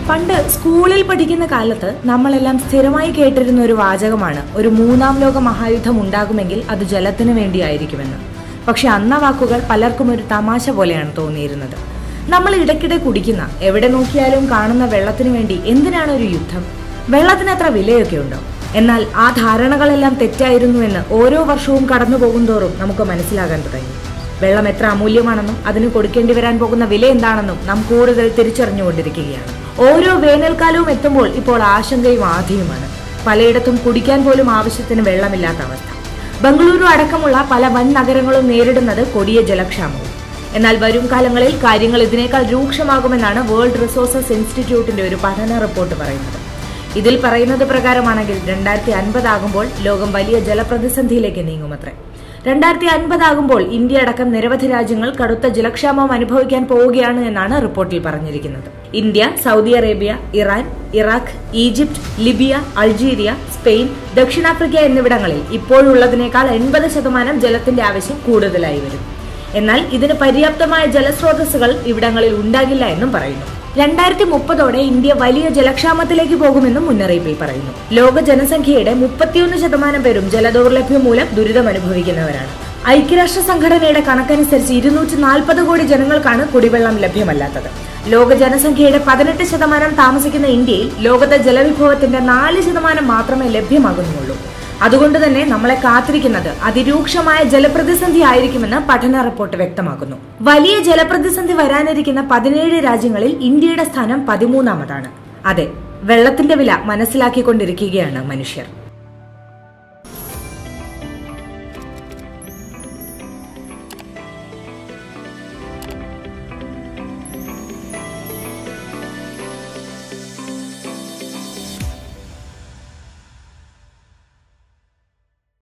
പണ്ട് സ്കൂളിൽ പഠിക്കുന്ന കാലത്ത് നമ്മളെല്ലാം സ്ഥിരമായി കേട്ടിരുന്ന ഒരു വാചകമാണ് ഒരു മൂന്നാം ലോക മഹായുദ്ധം ഉണ്ടാകുമെങ്കിൽ അത് ജലത്തിന് വേണ്ടിയായിരിക്കുമെന്ന് പക്ഷെ അന്ന വാക്കുകൾ പലർക്കും ഒരു തമാശ പോലെയാണ് തോന്നിയിരുന്നത് നമ്മൾ ഇടയ്ക്കിടെ കുടിക്കുന്ന എവിടെ നോക്കിയാലും കാണുന്ന വെള്ളത്തിന് വേണ്ടി എന്തിനാണ് ഒരു യുദ്ധം വെള്ളത്തിന് അത്ര വിലയൊക്കെ ഉണ്ടോ എന്നാൽ ആ ധാരണകളെല്ലാം തെറ്റായിരുന്നുവെന്ന് ഓരോ വർഷവും കടന്നു പോകുന്തോറും നമുക്ക് മനസ്സിലാകാൻ തുടങ്ങി വെള്ളം എത്ര അമൂല്യമാണെന്നും അതിന് കൊടുക്കേണ്ടി വരാൻ പോകുന്ന വില എന്താണെന്നും നാം കൂടുതൽ തിരിച്ചറിഞ്ഞുകൊണ്ടിരിക്കുകയാണ് ഓരോ വേനൽക്കാലവും എത്തുമ്പോൾ ഇപ്പോൾ ആശങ്കയും ആധിയുമാണ് പലയിടത്തും കുടിക്കാൻ പോലും ആവശ്യത്തിന് വെള്ളമില്ലാത്ത അവസ്ഥ ബംഗളൂരു അടക്കമുള്ള പല വൻ നഗരങ്ങളും നേരിടുന്നത് കൊടിയ ജലക്ഷാമവും എന്നാൽ വരും കാലങ്ങളിൽ കാര്യങ്ങൾ ഇതിനേക്കാൾ രൂക്ഷമാകുമെന്നാണ് വേൾഡ് റിസോഴ്സസ് ഇൻസ്റ്റിറ്റ്യൂട്ടിന്റെ ഒരു പഠന റിപ്പോർട്ട് പറയുന്നത് ഇതിൽ പറയുന്നത് പ്രകാരമാണെങ്കിൽ രണ്ടായിരത്തി അൻപതാകുമ്പോൾ ലോകം വലിയ ജലപ്രതിസന്ധിയിലേക്ക് നീങ്ങുമത്രേ രണ്ടായിരത്തി അൻപതാകുമ്പോൾ ഇന്ത്യ അടക്കം നിരവധി രാജ്യങ്ങൾ കടുത്ത ജലക്ഷാമം അനുഭവിക്കാൻ പോവുകയാണ് എന്നാണ് റിപ്പോർട്ടിൽ പറഞ്ഞിരിക്കുന്നത് India Saudi Arabia Iran Iraq Egypt Libya Algeria Spain ദക്ഷിണാഫ്രിക്ക എന്നിവിടങ്ങളിൽ ഇപ്പോഴുള്ളതിനേക്കാൾ എൺപത് ശതമാനം ജലത്തിന്റെ ആവശ്യം കൂടുതലായി വരും എന്നാൽ ഇതിന് പര്യാപ്തമായ ജലസ്രോതസ്സുകൾ ഇവിടങ്ങളിൽ ഉണ്ടാകില്ല എന്നും പറയുന്നു രണ്ടായിരത്തി മുപ്പതോടെ ഇന്ത്യ വലിയ ജലക്ഷാമത്തിലേക്ക് പോകുമെന്നും മുന്നറിയിപ്പിൽ പറയുന്നു ലോക ജനസംഖ്യയുടെ മുപ്പത്തിയൊന്ന് ശതമാനം പേരും ജലദൗർലഭ്യം മൂലം ദുരിതം അനുഭവിക്കുന്നവരാണ് ഐക്യരാഷ്ട്ര സംഘടനയുടെ കണക്കനുസരിച്ച് ഇരുന്നൂറ്റി നാൽപ്പത് കോടി ജനങ്ങൾക്കാണ് കുടിവെള്ളം ലഭ്യമല്ലാത്തത് ലോക ജനസംഖ്യയുടെ പതിനെട്ട് ശതമാനം താമസിക്കുന്ന ഇന്ത്യയിൽ ലോകത്തെ ജലവിഭവത്തിന്റെ നാല് ശതമാനം മാത്രമേ ലഭ്യമാകുന്നുള്ളൂ അതുകൊണ്ട് തന്നെ നമ്മളെ കാത്തിരിക്കുന്നത് അതിരൂക്ഷമായ ജലപ്രതിസന്ധി ആയിരിക്കുമെന്ന് പഠന റിപ്പോർട്ട് വ്യക്തമാക്കുന്നു വലിയ ജലപ്രതിസന്ധി വരാനിരിക്കുന്ന പതിനേഴ് രാജ്യങ്ങളിൽ ഇന്ത്യയുടെ സ്ഥാനം പതിമൂന്നാമതാണ് അതെ വെള്ളത്തിന്റെ വില മനസ്സിലാക്കിക്കൊണ്ടിരിക്കുകയാണ് മനുഷ്യർ